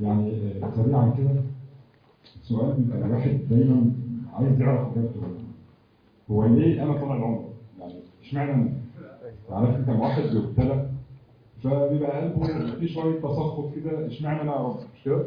يعني آه، سريعا كده سؤال بيبقى الواحد دايما عايز يعرف اجابته هو ليه انا طالع العمر؟ يعني اشمعنى انا؟ عارف انت لما واحد بيبتلى فبيبقى قلبه في شويه تسخط كده اشمعنى انا يا رب مش كده؟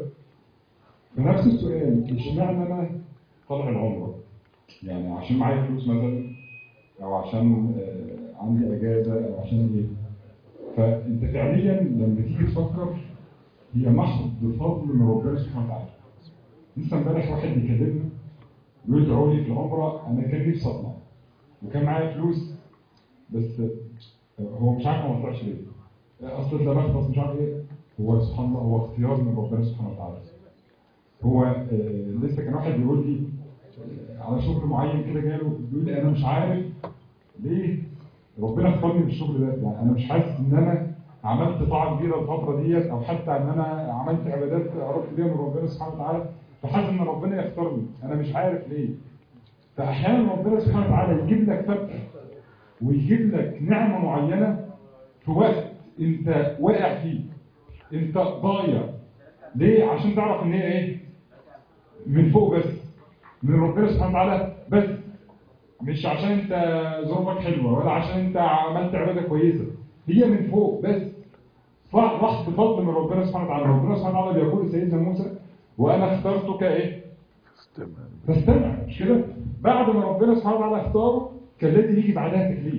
فنفس السؤال اشمعنى انا طالع العمره؟ يعني عشان معايا فلوس مثلا او عشان آه، عندي اجازه او عشان ايه؟ فانت فعليا لما تيجي تفكر هي محض فضل من ربنا سبحانه وتعالى. لسه امبارح واحد بيكلمنا يقول ادعوا لي في العمره انا كان نفسي اطلع وكان معايا فلوس بس هو مش عارف ما طلعش ليه. اصل ده بخلص مش عارف ايه هو سبحان الله هو اختيار من ربنا سبحانه وتعالى. هو آه، لسه كان واحد بيقول لي آه، على شغل معين كده جاله بيقول لي انا مش عارف ليه ربنا اختارني في الشغل ده يعني انا مش حاسس ان انا عملت طاعه كبيره الفتره ديت او حتى ان انا عملت عبادات قربت بيها من ربنا سبحانه وتعالى فحاسس ان ربنا يختارني انا مش عارف ليه فاحيانا ربنا سبحانه وتعالى يجيب لك فتح ويجيب لك نعمه معينه في وقت انت واقع فيه انت ضايع ليه عشان تعرف ان هي ايه من فوق بس من ربنا سبحانه وتعالى بس مش عشان انت ظروفك حلوه ولا عشان انت عملت عباده كويسه هي من فوق بس محض فضل من ربنا سبحانه وتعالى ربنا سبحانه وتعالى بيقول لسيدنا موسى وانا اخترتك ايه استمع فاستمع مش كده بعد ما ربنا سبحانه وتعالى اختاره كان لازم يجي بعدها تكليف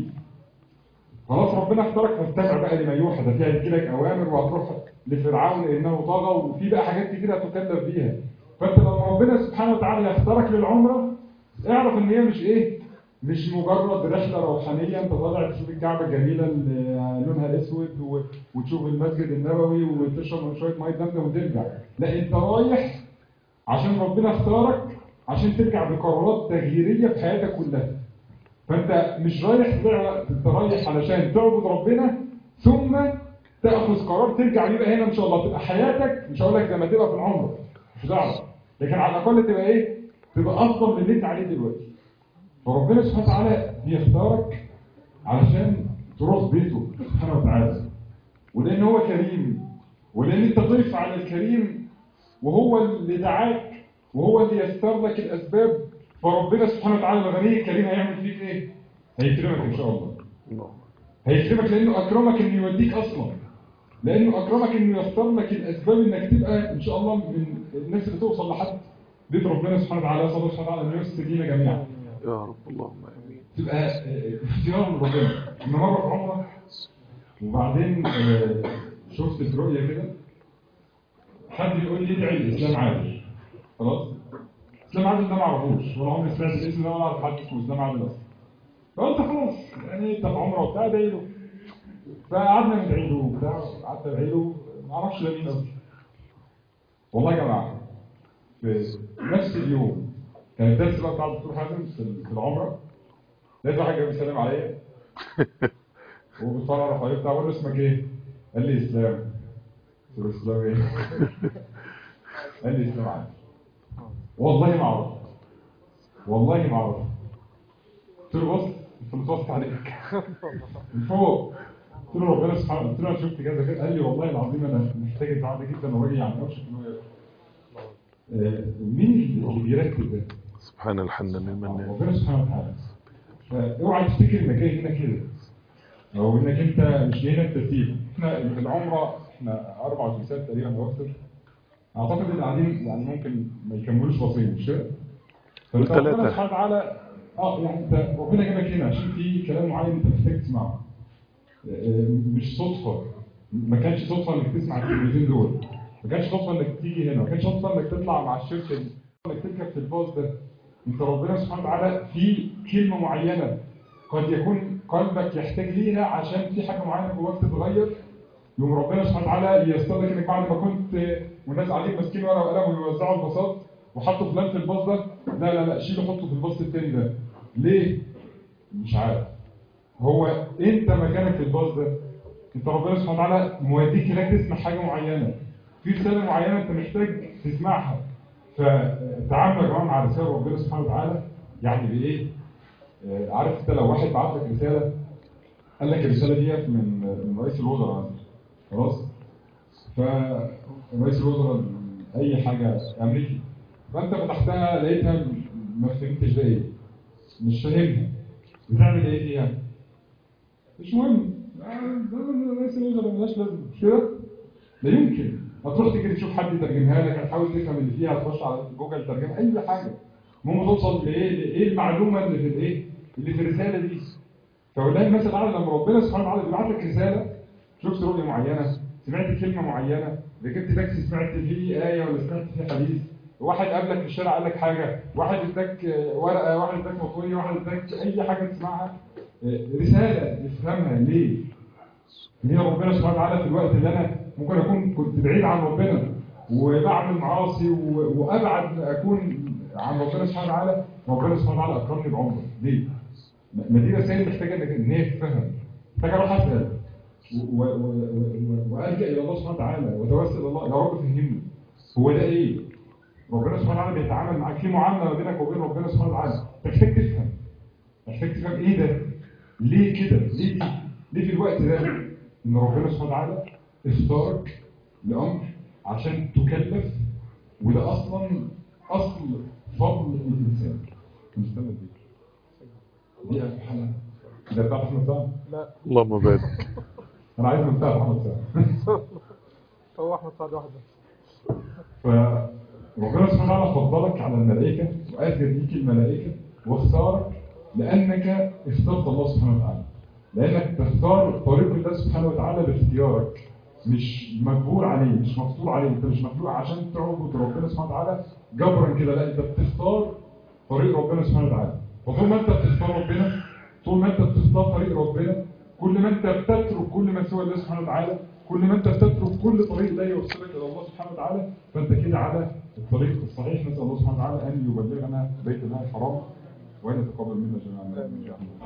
خلاص ربنا اختارك فاستمع بقى لما يوحى ده في هيدي لك اوامر وهتروح لفرعون انه طغى وفي بقى حاجات كتير هتكلف بيها فانت لما ربنا سبحانه وتعالى يختارك للعمره اعرف ان هي مش ايه مش مجرد رحله روحانيه انت طالع تشوف الكعبه الجميله اللي لونها اسود و- وتشوف المسجد النبوي وتشرب من شويه ميه زمزم وترجع لا انت رايح عشان ربنا اختارك عشان ترجع بقرارات تغييريه في حياتك كلها فانت مش رايح تطلع- انت رايح علشان تعبد ربنا ثم تاخذ قرار ترجع يبقى هنا ان شاء الله تبقى حياتك مش هقول لك زي ما تبقى في العمره مش هتعرف لكن على الاقل تبقى ايه؟ تبقى افضل من اللي انت عليه دلوقتي فربنا سبحانه وتعالى بيختارك علشان تروح بيته سبحانه وتعالى ولان هو كريم ولان انت ضيف على الكريم وهو اللي دعاك وهو اللي يسر لك الاسباب فربنا سبحانه وتعالى الغني الكريم هيعمل فيك ايه؟ هيكرمك ان شاء الله الله هيكرمك لانه اكرمك انه يوديك اصلا لانه اكرمك انه يسر لك الاسباب انك تبقى ان شاء الله من الناس اللي توصل لحد بيت ربنا سبحانه وتعالى اسال الله سبحانه وتعالى انه يستر لينا جميعا يا رب اللهم امين تبقى آه، اختيار من ربنا انا مره في عمره وبعدين آه، شفت في رؤيه كده حد يقول لي ادعي الاسلام عادل خلاص اسلام عادل ده ما اعرفوش ولا عمري سمعت الاسم ده ولا اعرف حد اسمه اسلام عادل اصلا فقلت خلاص يعني انت في عمره وبتاع ادعي له فقعدنا ندعي له وبتاع قعدت ادعي له ما اعرفش ده مين اصلا والله يا جماعه في نفس اليوم كان الدرس بقى بتاع الدكتور حازم في في العمره لقيت واحد جاي بيسلم عليا وبيطلع على الرفاهيه بتاعه بقول له اسمك ايه؟ قال لي اسلام قلت له اسلام ايه؟ قال لي اسلام عادل والله ما اعرف والله ما اعرف قلت له بص انت متوسط عليك من فوق قلت له ربنا سبحانه قلت له انا شفت كذا كذا قال لي والله العظيم انا محتاج الدعاء ده جدا وراجل يعني اوشك ان هو يقرأ. آه، مين اللي بيرتب ده؟ سبحان الحنان المنان ربنا سبحانه وتعالى فاوعى تفتكر انك جاي هنا كده او انك انت مش جاي هنا الترتيب احنا العمره احنا اربع جلسات تقريبا او اكثر اعتقد اللي قاعدين يعني ممكن ما يكملوش بسيط مش كده؟ فانت والتلاتة. ربنا سبحانه وتعالى اه يعني انت ربنا جابك هنا عشان في كلام معين انت محتاج تسمعه آه، مش صدفه ما كانش صدفه انك تسمع الكلمتين دول ما كانش صدفه انك تيجي هنا ما كانش صدفه انك تطلع مع الشركه دي انك تركب في الباص ده انت ربنا سبحانه وتعالى في كلمه معينه قد يكون قلبك يحتاج ليها عشان في حاجه معينه جواك تتغير يوم ربنا سبحانه وتعالى ييسر لك انك بعد ما كنت والناس قاعدين ماسكين ورقه وقلم ويوزعوا الباصات وحطوا فلان في الباص ده لا لا لا شيله حطه في الباص التاني ده ليه؟ مش عارف هو انت مكانك في الباص ده انت ربنا سبحانه وتعالى موديك هناك تسمع حاجه معينه في رساله معينه انت محتاج تسمعها فتعاملوا يا جماعه مع رسائل ربنا سبحانه وتعالى يعني بايه؟ آه، عارف انت لو واحد بعت لك رساله قال لك الرساله ديت من من رئيس الوزراء مثلا خلاص فرئيس الوزراء اي حاجه امريكي فانت فتحتها لقيتها م- ما فهمتش ده ايه مش فاهمها بتعمل ايه فيها مش مهم آه، ده الناس اللي مالهاش لازمه مش كده لا يمكن هتروح تجري تشوف حد يترجمها لك هتحاول تفهم اللي فيها هتخش على جوجل ترجمه اي حاجه المهم توصل لايه لايه المعلومه اللي في الايه اللي في الرساله دي فولله المثل الاعلى لما ربنا سبحانه وتعالى بيبعت لك رساله شفت رؤيه معينه سمعت كلمه معينه ركبت تاكسي سمعت فيه ايه ولا سمعت فيه حديث واحد قابلك في الشارع قال لك حاجه واحد اداك آه، ورقه واحد اداك مطويه واحد اداك اي حاجه تسمعها آه، رساله تفهمها ليه ليه ربنا سبحانه وتعالى في الوقت اللي انا ممكن اكون كنت بعيد عن ربنا وبعمل معاصي و- وابعد اكون عن ربنا سبحانه وتعالى ربنا سبحانه وتعالى اكرمني بعمره ليه؟ ما دي رسائل محتاجه انك ان هي تفهم محتاجه اروح اسال و- و- و- و- والجا الى الله سبحانه وتعالى واتوسل الى الله يا رب فهمني هو ده ايه؟ ربنا سبحانه وتعالى بيتعامل معاك في معامله ما بينك وبين ربنا سبحانه وتعالى محتاج تفهم محتاج تفهم ايه ده؟ ليه كده؟ ليه دي؟ ليه في الوقت ده ان ربنا سبحانه وتعالى اختارك لامر عشان تكلف وده اصلا اصل فضل الانسان مستمر دي دي اهم حاجه ده بتاع احمد سعد لا اللهم بارك انا عايز من بتاع احمد سعد هو احمد سعد واحد بس فربنا سبحانه وتعالى فضلك على الملائكة وأسجد ليك الملائكة واختارك لأنك اخترت الله سبحانه وتعالى لأنك تختار طريق الله سبحانه وتعالى باختيارك مش مجبور عليه مش مفصول عليه انت مش مخلوق عشان تعبد ربنا سبحانه وتعالى جبرا كده لا انت بتختار طريق ربنا سبحانه وتعالى فطول ما انت بتختار ربنا طول ما انت بتختار طريق ربنا كل ما انت بتترك كل ما سوى الله سبحانه وتعالى كل ما انت بتترك كل طريق لا يوصلك الى الله سبحانه وتعالى فانت كده على الطريق الصحيح نسال الله سبحانه وتعالى ان يبلغنا بيت الله الحرام وان يتقبل منا جميعا